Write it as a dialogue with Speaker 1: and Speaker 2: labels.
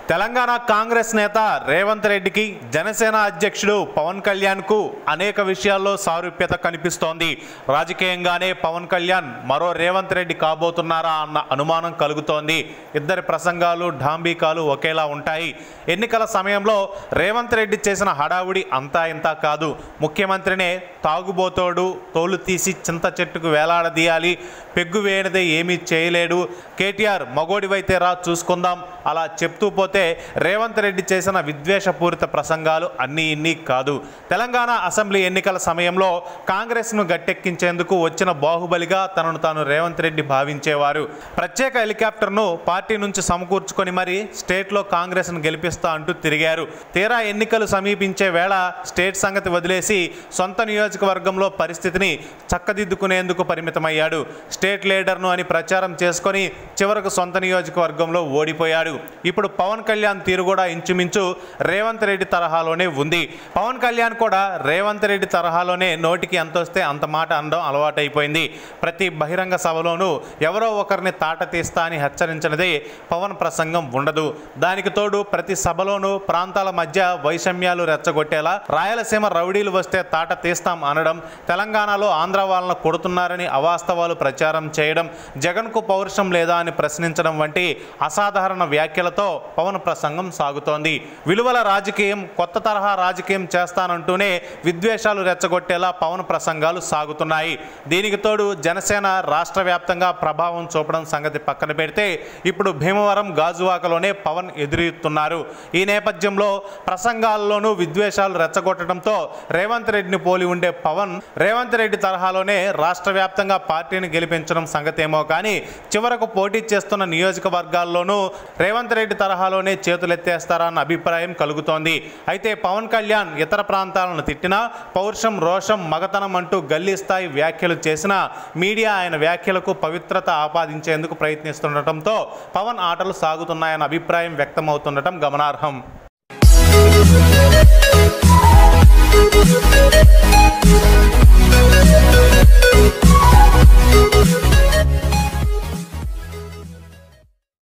Speaker 1: తెలంగాణ కాంగ్రెస్ నేత రేవంత్ రెడ్డికి జనసేన అధ్యక్షుడు పవన్ కళ్యాణ్కు అనేక విషయాల్లో సారూప్యత కనిపిస్తోంది రాజకీయంగానే పవన్ కళ్యాణ్ మరో రేవంత్ రెడ్డి కాబోతున్నారా అన్న అనుమానం కలుగుతోంది ఇద్దరి ప్రసంగాలు ఢాంబీకాలు ఒకేలా ఉంటాయి ఎన్నికల సమయంలో రేవంత్ రెడ్డి చేసిన హడావుడి అంతా ఇంతా కాదు ముఖ్యమంత్రినే తాగుబోతోడు తోలు తీసి చింత చెట్టుకు వేలాడదీయాలి పెగ్గు వేయనిదే ఏమీ చేయలేడు కేటీఆర్ మగోడివైతే రా చూసుకుందాం అలా చెప్తూ పోతే రేవంత్ రెడ్డి చేసిన విద్వేషపూరిత ప్రసంగాలు అన్నీ ఇన్ని కాదు తెలంగాణ అసెంబ్లీ ఎన్నికల సమయంలో కాంగ్రెస్ను గట్టెక్కించేందుకు వచ్చిన బాహుబలిగా తనను తాను రేవంత్ రెడ్డి భావించేవారు ప్రత్యేక హెలికాప్టర్ను పార్టీ నుంచి సమకూర్చుకొని మరి స్టేట్లో కాంగ్రెస్ను గెలిపిస్తా అంటూ తిరిగారు తీరా ఎన్నికలు సమీపించే వేళ స్టేట్ సంగతి వదిలేసి సొంత నియోజకవర్గంలో పరిస్థితిని చక్కదిద్దుకునేందుకు పరిమితమయ్యాడు స్టేట్ లీడర్ను అని ప్రచారం చేసుకొని చివరకు సొంత నియోజకవర్గంలో ఓడిపోయాడు ఇప్పుడు పవన్ కళ్యాణ్ తీరు కూడా ఇంచుమించు రేవంత్ రెడ్డి తరహాలోనే ఉంది పవన్ కళ్యాణ్ కూడా రేవంత్ రెడ్డి తరహాలోనే నోటికి ఎంత వస్తే అంత మాట అనడం అలవాటైపోయింది ప్రతి బహిరంగ సభలోనూ ఎవరో ఒకరిని తాట తీస్తా అని హెచ్చరించినదే పవన్ ప్రసంగం ఉండదు దానికి తోడు ప్రతి సభలోనూ ప్రాంతాల మధ్య వైషమ్యాలు రెచ్చగొట్టేలా రాయలసీమ రౌడీలు వస్తే తాట తీస్తాం అనడం తెలంగాణలో ఆంధ్ర వాళ్ళను కొడుతున్నారని అవాస్తవాలు ప్రచారం చేయడం జగన్కు పౌరుషం లేదా అని ప్రశ్నించడం వంటి అసాధారణ వ్యాఖ్యలతో పవన్ ప్రసంగం సాగుతోంది విలువల రాజకీయం కొత్త తరహా రాజకీయం చేస్తానంటూనే విద్వేషాలు రెచ్చగొట్టేలా పవన్ ప్రసంగాలు సాగుతున్నాయి దీనికి తోడు జనసేన రాష్ట్ర వ్యాప్తంగా ప్రభావం చూపడం సంగతి పక్కన పెడితే ఇప్పుడు భీమవరం గాజువాకలోనే పవన్ ఎదురెత్తున్నారు ఈ నేపథ్యంలో ప్రసంగాల్లోనూ విద్వేషాలు రెచ్చగొట్టడంతో రేవంత్ రెడ్డిని పోలి ఉండే పవన్ రేవంత్ రెడ్డి తరహాలోనే రాష్ట్ర వ్యాప్తంగా పార్టీని గెలిపించడం సంగతేమో కానీ చివరకు పోటీ చేస్తున్న నియోజకవర్గాల్లోనూ రేవంత్ రెడ్డి తరహాలోనే చేతులెత్తేస్తారా అన్న అభిప్రాయం కలుగుతోంది అయితే పవన్ కళ్యాణ్ ఇతర ప్రాంతాలను తిట్టినా పౌరుషం రోషం మగతనం అంటూ గల్లీ స్థాయి వ్యాఖ్యలు చేసినా మీడియా ఆయన వ్యాఖ్యలకు పవిత్రత ఆపాదించేందుకు ప్రయత్నిస్తుండటంతో పవన్ ఆటలు సాగుతున్నాయన్న అభిప్రాయం వ్యక్తమవుతుండటం గమనార్హం
Speaker 2: Thank you.